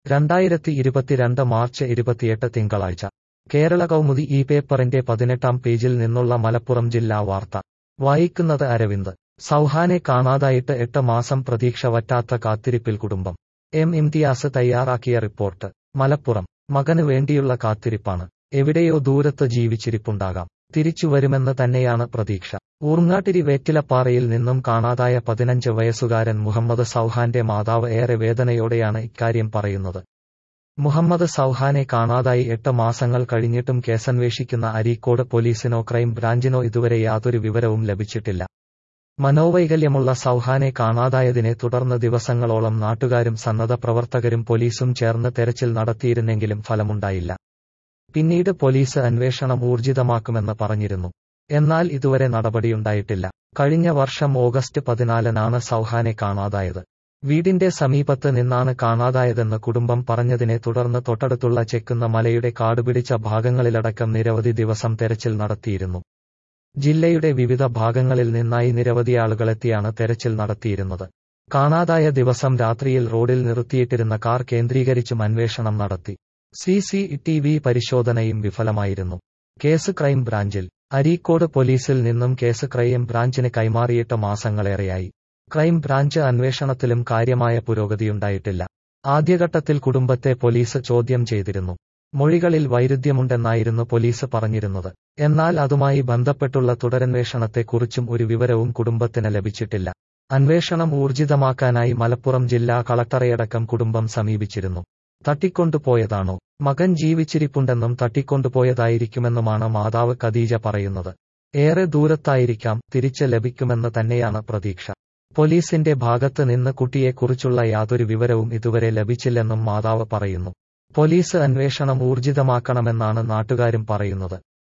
രണ്ടായിരത്തി ഇരുപത്തിരണ്ട് മാർച്ച് ഇരുപത്തിയെട്ട് തിങ്കളാഴ്ച കേരള കൗമുദി ഈ പേപ്പറിന്റെ പതിനെട്ടാം പേജിൽ നിന്നുള്ള മലപ്പുറം ജില്ലാ വാർത്ത വായിക്കുന്നത് അരവിന്ദ് സൗഹാനെ കാണാതായിട്ട് എട്ട് മാസം പ്രതീക്ഷ വറ്റാത്ത കാത്തിരിപ്പിൽ കുടുംബം എം ഇംതിയാസ് തയ്യാറാക്കിയ റിപ്പോർട്ട് മലപ്പുറം മകന് വേണ്ടിയുള്ള കാത്തിരിപ്പാണ് എവിടെയോ ദൂരത്ത് ജീവിച്ചിരിപ്പുണ്ടാകാം തിരിച്ചുവരുമെന്ന് തന്നെയാണ് പ്രതീക്ഷ ഊർങ്ങാട്ടിരി വേറ്റിലപ്പാറയിൽ നിന്നും കാണാതായ പതിനഞ്ച് വയസ്സുകാരൻ മുഹമ്മദ് സൗഹാന്റെ മാതാവ് ഏറെ വേദനയോടെയാണ് ഇക്കാര്യം പറയുന്നത് മുഹമ്മദ് സൗഹാനെ കാണാതായി എട്ട് മാസങ്ങൾ കഴിഞ്ഞിട്ടും കേസന്വേഷിക്കുന്ന അരീക്കോട് പോലീസിനോ ക്രൈം ബ്രാഞ്ചിനോ ഇതുവരെ യാതൊരു വിവരവും ലഭിച്ചിട്ടില്ല മനോവൈകല്യമുള്ള സൗഹാനെ കാണാതായതിനെ തുടർന്ന് ദിവസങ്ങളോളം നാട്ടുകാരും സന്നദ്ധ പ്രവർത്തകരും പോലീസും ചേർന്ന് തെരച്ചിൽ നടത്തിയിരുന്നെങ്കിലും ഫലമുണ്ടായില്ല പിന്നീട് പോലീസ് അന്വേഷണം ഊർജിതമാക്കുമെന്ന് പറഞ്ഞിരുന്നു എന്നാൽ ഇതുവരെ നടപടിയുണ്ടായിട്ടില്ല കഴിഞ്ഞ വർഷം ഓഗസ്റ്റ് പതിനാലിനാണ് സൗഹാനെ കാണാതായത് വീടിന്റെ സമീപത്ത് നിന്നാണ് കാണാതായതെന്ന് കുടുംബം പറഞ്ഞതിനെ തുടർന്ന് തൊട്ടടുത്തുള്ള ചെക്കുന്ന മലയുടെ കാടുപിടിച്ച ഭാഗങ്ങളിലടക്കം നിരവധി ദിവസം തെരച്ചിൽ നടത്തിയിരുന്നു ജില്ലയുടെ വിവിധ ഭാഗങ്ങളിൽ നിന്നായി നിരവധി ആളുകളെത്തിയാണ് തെരച്ചിൽ നടത്തിയിരുന്നത് കാണാതായ ദിവസം രാത്രിയിൽ റോഡിൽ നിർത്തിയിട്ടിരുന്ന കാർ കേന്ദ്രീകരിച്ചും അന്വേഷണം നടത്തി സി സി ടി വി പരിശോധനയും വിഫലമായിരുന്നു കേസ് ക്രൈം ബ്രാഞ്ചിൽ അരീക്കോട് പോലീസിൽ നിന്നും കേസ് ക്രൈം ബ്രാഞ്ചിന് കൈമാറിയിട്ട് മാസങ്ങളേറെയായി ക്രൈം ബ്രാഞ്ച് അന്വേഷണത്തിലും കാര്യമായ പുരോഗതിയുണ്ടായിട്ടില്ല ആദ്യഘട്ടത്തിൽ കുടുംബത്തെ പോലീസ് ചോദ്യം ചെയ്തിരുന്നു മൊഴികളിൽ വൈരുദ്ധ്യമുണ്ടെന്നായിരുന്നു പോലീസ് പറഞ്ഞിരുന്നത് എന്നാൽ അതുമായി ബന്ധപ്പെട്ടുള്ള തുടരന്വേഷണത്തെക്കുറിച്ചും ഒരു വിവരവും കുടുംബത്തിന് ലഭിച്ചിട്ടില്ല അന്വേഷണം ഊർജിതമാക്കാനായി മലപ്പുറം ജില്ലാ കളക്ടറെയടക്കം കുടുംബം സമീപിച്ചിരുന്നു തട്ടിക്കൊണ്ടുപോയതാണോ മകൻ ജീവിച്ചിരിപ്പുണ്ടെന്നും തട്ടിക്കൊണ്ടുപോയതായിരിക്കുമെന്നുമാണ് മാതാവ് ഖദീജ പറയുന്നത് ഏറെ ദൂരത്തായിരിക്കാം തിരിച്ച് ലഭിക്കുമെന്ന് തന്നെയാണ് പ്രതീക്ഷ പോലീസിന്റെ ഭാഗത്ത് നിന്ന് കുട്ടിയെക്കുറിച്ചുള്ള യാതൊരു വിവരവും ഇതുവരെ ലഭിച്ചില്ലെന്നും മാതാവ് പറയുന്നു പോലീസ് അന്വേഷണം ഊർജിതമാക്കണമെന്നാണ് നാട്ടുകാരും പറയുന്നത്